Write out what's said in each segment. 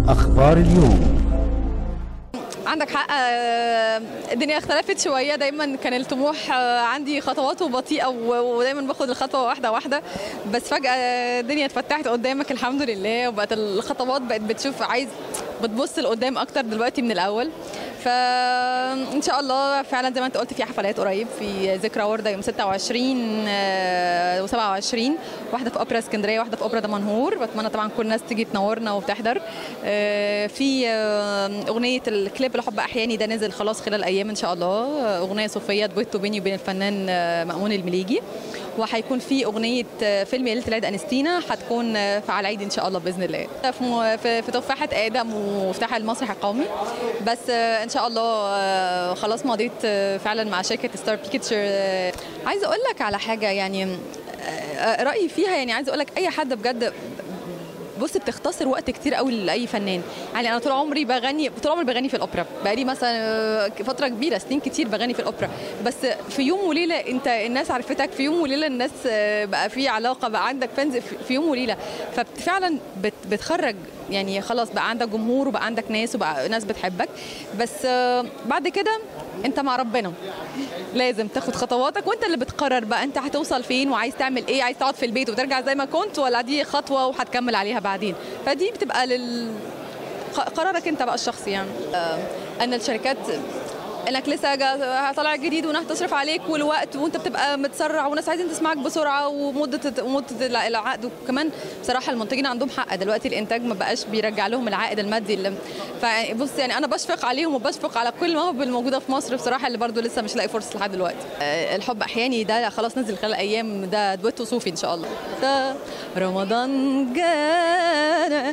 أخبار اليوم عندك حق آه، الدنيا اختلفت شويه دايما كان الطموح آه، عندي خطواته بطيئه و- ودايما باخد الخطوه واحده واحده بس فجاه الدنيا اتفتحت قدامك الحمد لله وبقت الخطوات بقت بتشوف عايز بتبص لقدام اكتر دلوقتي من الاول فان شاء الله فعلا زي ما انت قلت في حفلات قريب في ذكرى ورده يوم 26 و27 واحده في اوبرا اسكندريه واحده في اوبرا دمنهور بتمنى طبعا كل الناس تيجي تنورنا وتحضر آه، في آه، اغنيه الكليب الحب احياني ده نزل خلاص خلال ايام ان شاء الله آه، اغنيه صوفيه دويتو بيني وبين الفنان آه، مأمون المليجي وهيكون في اغنيه آه، فيلم يا ليله العيد انستينا هتكون آه، في على العيد ان شاء الله باذن الله في م- في في تفاحه ادم ومفتاح المسرح القومي بس آه، ان شاء الله آه، خلاص مضيت آه، فعلا مع شركه ستار بيكتشر عايزه اقول لك على حاجه يعني آه، رايي فيها يعني عايزه اقول لك اي حد بجد بص بتختصر وقت كتير قوي لاي فنان يعني انا طول عمري بغني طول عمري بغني في الاوبرا بقالي مثلا آه، فتره كبيره سنين كتير بغني في الاوبرا بس في يوم وليله انت الناس عرفتك في يوم وليله الناس آه، بقى في علاقه بقى عندك فانز في في يوم وليله ففعلا بت بتخرج يعني خلاص بقى عندك جمهور وبقى عندك ناس وبقى ناس بتحبك بس آه، بعد كده انت مع ربنا لازم تاخد خطواتك وانت اللي بتقرر بقى انت هتوصل فين وعايز تعمل ايه عايز تقعد في البيت وترجع زي ما كنت ولا دي خطوه وهتكمل عليها بعدين فدي بتبقى لل ق- قرارك انت بقى الشخصي يعني آه، ان الشركات انك لسه جا- طالع جديد وناس تصرف عليك والوقت وانت بتبقى متسرع وناس عايزين تسمعك بسرعه ومده ومده الع- العقد وكمان بصراحه المنتجين عندهم حق دلوقتي الانتاج ما بقاش بيرجع لهم العائد المادي اللي فبص يعني انا بشفق عليهم وبشفق على كل المواهب الموجوده في مصر بصراحه اللي برضو لسه مش لاقي فرصه لحد دلوقتي آه، الحب احياني ده خلاص نزل خلال ايام ده دويتو صوفي ان شاء الله ده رمضان جانا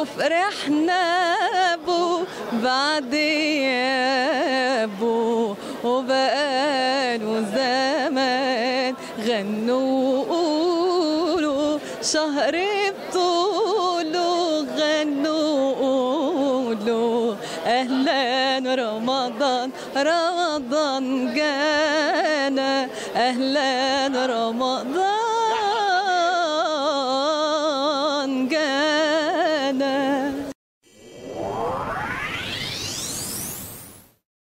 وفرحنا بو بعد يابو وبقاله زمان غنوا وقولوا شهر بطوله غنوا وقولوا اهلا رمضان رمضان جانا اهلا رمضان